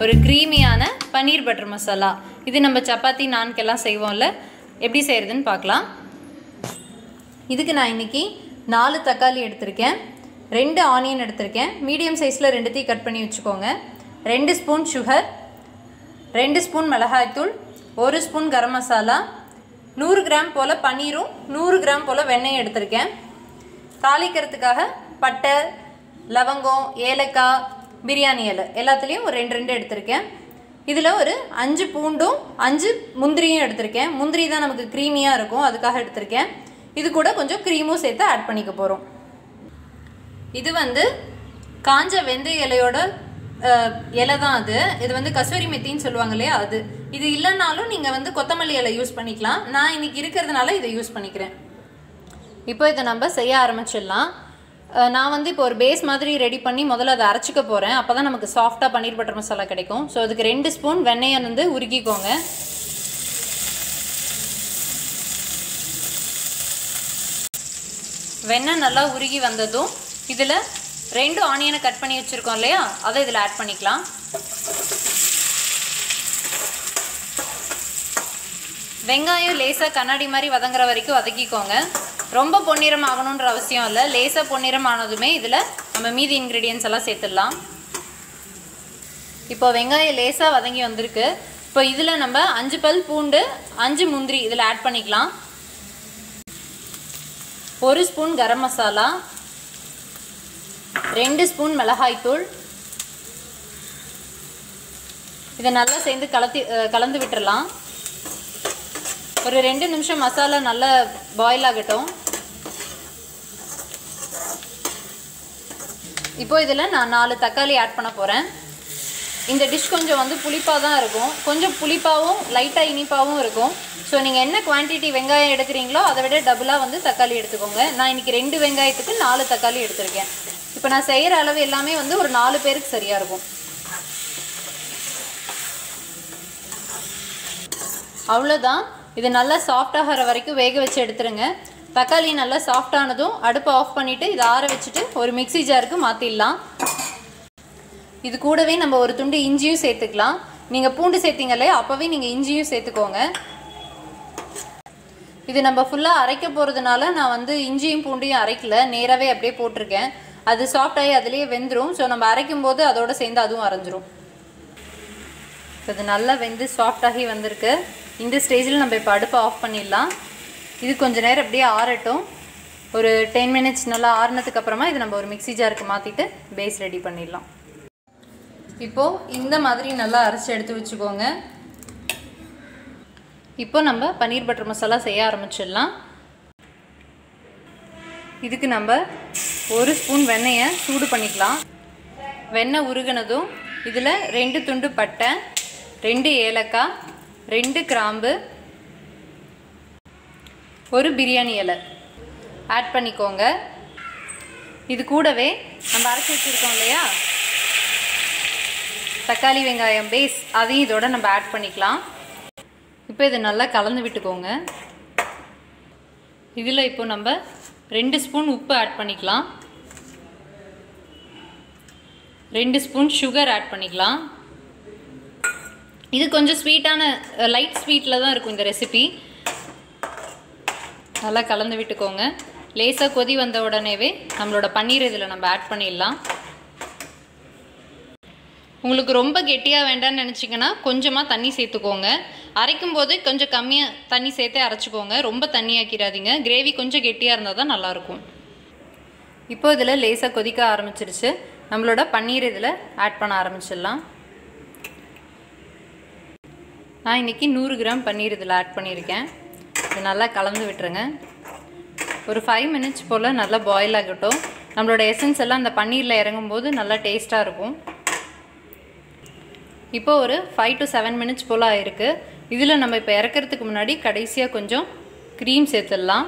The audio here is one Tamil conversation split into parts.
ஒரு க்ரீமியான பன்னீர் பட்டர் மசாலா இது நம்ம சப்பாத்தி நான்கெல்லாம் செய்வோம்ல எப்படி செய்கிறதுன்னு பார்க்கலாம் இதுக்கு நான் இன்னைக்கு நாலு தக்காளி எடுத்திருக்கேன் ரெண்டு ஆனியன் எடுத்திருக்கேன் மீடியம் சைஸில் ரெண்டுத்தையும் கட் பண்ணி வச்சுக்கோங்க ரெண்டு ஸ்பூன் சுகர் ரெண்டு ஸ்பூன் மிளகாய்த்தூள் ஒரு ஸ்பூன் கரம் மசாலா நூறு கிராம் போல் பன்னீரும் நூறு கிராம் போல் வெண்ணெய் எடுத்திருக்கேன் தாளிக்கிறதுக்காக பட்டை லவங்கம் ஏலக்காய் பிரியாணி இலை எல்லாத்துலேயும் ஒரு ரெண்டு ரெண்டு எடுத்திருக்கேன் இதில் ஒரு அஞ்சு பூண்டும் அஞ்சு முந்திரியும் எடுத்திருக்கேன் முந்திரி தான் நமக்கு க்ரீமியாக இருக்கும் அதுக்காக எடுத்திருக்கேன் இது கூட கொஞ்சம் க்ரீமும் சேர்த்து ஆட் பண்ணிக்க போகிறோம் இது வந்து காஞ்ச வெந்தய இலையோட அஹ், இலை தான் அது இது வந்து கஸ்தூரி மெத்தின்னு சொல்லுவாங்க இல்லையா அது இது இல்லைனாலும் நீங்கள் வந்து கொத்தமல்லி இலை யூஸ் பண்ணிக்கலாம் நான் இன்னைக்கு இருக்கிறதுனால இதை யூஸ் பண்ணிக்கிறேன் இப்போ இதை நம்ம செய்ய ஆரம்பிச்சிடலாம் அஹ், நான் வந்து இப்போ ஒரு பேஸ் மாதிரி ரெடி பண்ணி முதல்ல அதை அரைச்சிக்க போகிறேன் அப்போ தான் நமக்கு சாஃப்டாக பன்னீர் பட்டர் மசாலா கிடைக்கும் ஸோ அதுக்கு ரெண்டு ஸ்பூன் வெண்ணெயை வந்து உருக்கிக்கோங்க வெண்ணெய் நல்லா உருகி வந்ததும் இதில் ரெண்டு ஆனியனை கட் பண்ணி வச்சுருக்கோம் இல்லையா அதை இதில் ஆட் பண்ணிக்கலாம் வெங்காயம் லேசாக கண்ணாடி மாதிரி வதங்குற வரைக்கும் வதக்கிக்கோங்க ரொம்ப பொன்னிறம் ஆகணுன்ற அவசியம் இல்லை லேசாக பொன்னிறம் ஆனதுமே இதில் நம்ம மீதி இன்க்ரீடியன்ஸ் எல்லாம் சேர்த்துடலாம் இப்போ வெங்காயம் லேசாக வதங்கி வந்திருக்கு இப்போ இதில் நம்ம அஞ்சு பல் பூண்டு அஞ்சு முந்திரி இதில் ஆட் பண்ணிக்கலாம் ஒரு ஸ்பூன் கரம் மசாலா ரெண்டு ஸ்பூன் மிளகாய்த்தூள் இதை நல்லா சேர்ந்து கலத்தி அஹ், கலந்து விட்டுறலாம் ஒரு ரெண்டு நிமிஷம் மசாலா நல்லா பாயில் ஆகட்டும் இப்போ இதில் நான் நாலு தக்காளி ஆட் பண்ண போகிறேன் இந்த டிஷ் கொஞ்சம் வந்து புளிப்பாக தான் இருக்கும் கொஞ்சம் புளிப்பாகவும் லைட்டாக இனிப்பாகவும் இருக்கும் ஸோ நீங்கள் என்ன குவான்டிட்டி வெங்காயம் எடுக்கிறீங்களோ அதை விட டபுளாக வந்து தக்காளி எடுத்துக்கோங்க நான் இன்றைக்கி ரெண்டு வெங்காயத்துக்கு நாலு தக்காளி எடுத்திருக்கேன் இப்போ நான் செய்கிற அளவு எல்லாமே வந்து ஒரு நாலு பேருக்கு சரியாக இருக்கும் அவ்வளோதான் இது நல்லா சாஃப்ட் ஆகிற வரைக்கும் வேக வச்சு எடுத்துருங்க தக்காளி நல்லா சாஃப்ட் ஆனதும் அடுப்பை ஆஃப் பண்ணிவிட்டு இதை ஆற வச்சுட்டு ஒரு மிக்ஸி ஜாருக்கு மாற்றிடலாம் இது கூடவே நம்ம ஒரு துண்டு இஞ்சியும் சேர்த்துக்கலாம் நீங்கள் பூண்டு சேர்த்தீங்களே அப்போவே நீங்கள் இஞ்சியும் சேர்த்துக்கோங்க இது நம்ம ஃபுல்லாக அரைக்க போகிறதுனால நான் வந்து இஞ்சியும் பூண்டையும் அரைக்கல நேராகவே அப்படியே போட்டிருக்கேன் அது சாஃப்ட் ஆகி அதுலேயே வெந்துடும் ஸோ நம்ம அரைக்கும் போது அதோட சேர்ந்து அதுவும் அரைஞ்சிரும் இது நல்லா வெந்து சாஃப்ட் ஆகி வந்திருக்கு இந்த ஸ்டேஜில் நம்ம இப்போ அடுப்பை ஆஃப் பண்ணிடலாம் இது கொஞ்ச நேரம் அப்படியே ஆறட்டும் ஒரு டென் மினிட்ஸ் நல்லா ஆறுனதுக்கு அப்புறமா இது நம்ம ஒரு மிக்ஸி ஜாருக்கு மாற்றிட்டு பேஸ் ரெடி பண்ணிடலாம் இப்போது இந்த மாதிரி நல்லா அரைச்சி எடுத்து வச்சுக்கோங்க இப்போ நம்ம பன்னீர் பட்டர் மசாலா செய்ய ஆரம்பிச்சிடலாம் இதுக்கு நம்ம ஒரு ஸ்பூன் வெண்ணெயை சூடு பண்ணிக்கலாம் வெண்ணெய் உருகினதும் இதில் ரெண்டு துண்டு பட்டை ரெண்டு ஏலக்காய் ரெண்டு கிராம்பு ஒரு பிரியாணி இலை ஆட் பண்ணிக்கோங்க இது கூடவே நம்ம அரைச்சி வச்சுருக்கோம் இல்லையா தக்காளி வெங்காயம் பேஸ் அதையும் இதோட நம்ம ஆட் பண்ணிக்கலாம் இப்போ இதை நல்லா கலந்து விட்டுக்கோங்க இதில் இப்போ நம்ம ரெண்டு ஸ்பூன் உப்பு ஆட் பண்ணிக்கலாம் ரெண்டு ஸ்பூன் சுகர் ஆட் பண்ணிக்கலாம் இது கொஞ்சம் ஸ்வீட்டான லைட் ஸ்வீட்டில் தான் இருக்கும் இந்த ரெசிபி நல்லா கலந்து விட்டுக்கோங்க லேசாக கொதி வந்த உடனேவே நம்மளோட பன்னீர் இதில் நம்ம ஆட் பண்ணிடலாம் உங்களுக்கு ரொம்ப கெட்டியாக வேண்டாம்னு நினச்சிங்கன்னா கொஞ்சமாக தண்ணி சேர்த்துக்கோங்க அரைக்கும் போது கொஞ்சம் கம்மியாக தண்ணி சேர்த்தே அரைச்சிக்கோங்க ரொம்ப தண்ணி ஆக்கிடாதீங்க கிரேவி கொஞ்சம் கெட்டியாக இருந்தால் தான் நல்லாயிருக்கும் இப்போ இதில் லேசாக கொதிக்க ஆரம்பிச்சிருச்சு நம்மளோட பன்னீர் இதில் ஆட் பண்ண ஆரம்பிச்சிடலாம் நான் இன்றைக்கி நூறு கிராம் பன்னீர் இதில் ஆட் பண்ணியிருக்கேன் இது நல்லா கலந்து விட்டுருங்க ஒரு ஃபைவ் மினிட்ஸ் போல் நல்லா பாயில் ஆகட்டும் நம்மளோட எசன்ஸ் எல்லாம் அந்த பன்னீரில் இறங்கும்போது நல்லா டேஸ்ட்டாக இருக்கும் இப்போ ஒரு ஃபைவ் டு செவன் மினிட்ஸ் போல் ஆயிருக்கு இதில் நம்ம இப்போ இறக்கிறதுக்கு முன்னாடி கடைசியாக கொஞ்சம் க்ரீம் சேர்த்துடலாம்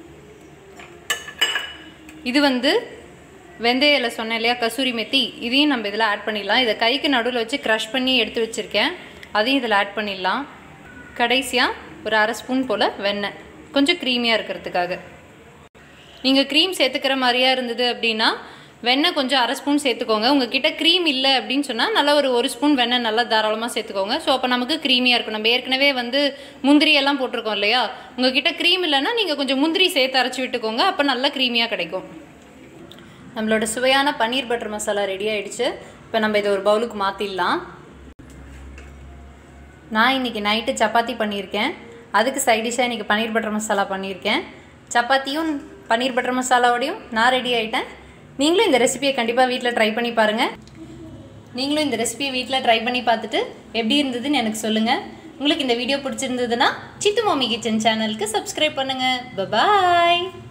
இது வந்து வெந்தய இலை சொன்னேன் இல்லையா கசூரி மெத்தி இதையும் நம்ம இதில் ஆட் பண்ணிடலாம் இதை கைக்கு நடுவில் வச்சு க்ரஷ் பண்ணி எடுத்து வச்சுருக்கேன் அதையும் இதில் ஆட் பண்ணிடலாம் கடைசியாக ஒரு அரை ஸ்பூன் போல் வெண்ணெய் கொஞ்சம் க்ரீமியாக இருக்கிறதுக்காக நீங்கள் க்ரீம் சேர்த்துக்கிற மாதிரியா இருந்தது அப்படின்னா வெண்ணெய் கொஞ்சம் அரை ஸ்பூன் சேர்த்துக்கோங்க உங்ககிட்ட க்ரீம் இல்லை அப்படின்னு சொன்னால் நல்லா ஒரு ஒரு ஸ்பூன் வெண்ணெய் நல்லா தாராளமாக சேர்த்துக்கோங்க ஸோ அப்போ நமக்கு க்ரீமியாக இருக்கும் நம்ம ஏற்கனவே வந்து முந்திரி எல்லாம் போட்டிருக்கோம் இல்லையா உங்ககிட்ட க்ரீம் இல்லைன்னா நீங்கள் கொஞ்சம் முந்திரி சேர்த்து அரைச்சி விட்டுக்கோங்க அப்போ நல்லா க்ரீமியாக கிடைக்கும் நம்மளோட சுவையான பன்னீர் பட்டர் மசாலா ரெடி ஆயிடுச்சு இப்போ நம்ம இதை ஒரு பவுலுக்கு மாற்றிடலாம் நான் இன்றைக்கி நைட்டு சப்பாத்தி பண்ணியிருக்கேன் அதுக்கு சைட் டிஷ்ஷாக இன்றைக்கி பன்னீர் பட்டர் மசாலா பண்ணியிருக்கேன் சப்பாத்தியும் பன்னீர் பட்டர் மசாலாவோடையும் நான் ரெடி ஆகிட்டேன் நீங்களும் இந்த ரெசிபியை கண்டிப்பாக வீட்டில் ட்ரை பண்ணி பாருங்கள் நீங்களும் இந்த ரெசிபியை வீட்டில் ட்ரை பண்ணி பார்த்துட்டு எப்படி இருந்ததுன்னு எனக்கு சொல்லுங்கள் உங்களுக்கு இந்த வீடியோ பிடிச்சிருந்ததுன்னா சித்து மாமி கிச்சன் சேனலுக்கு சப்ஸ்கிரைப் பண்ணுங்கள் பபாய்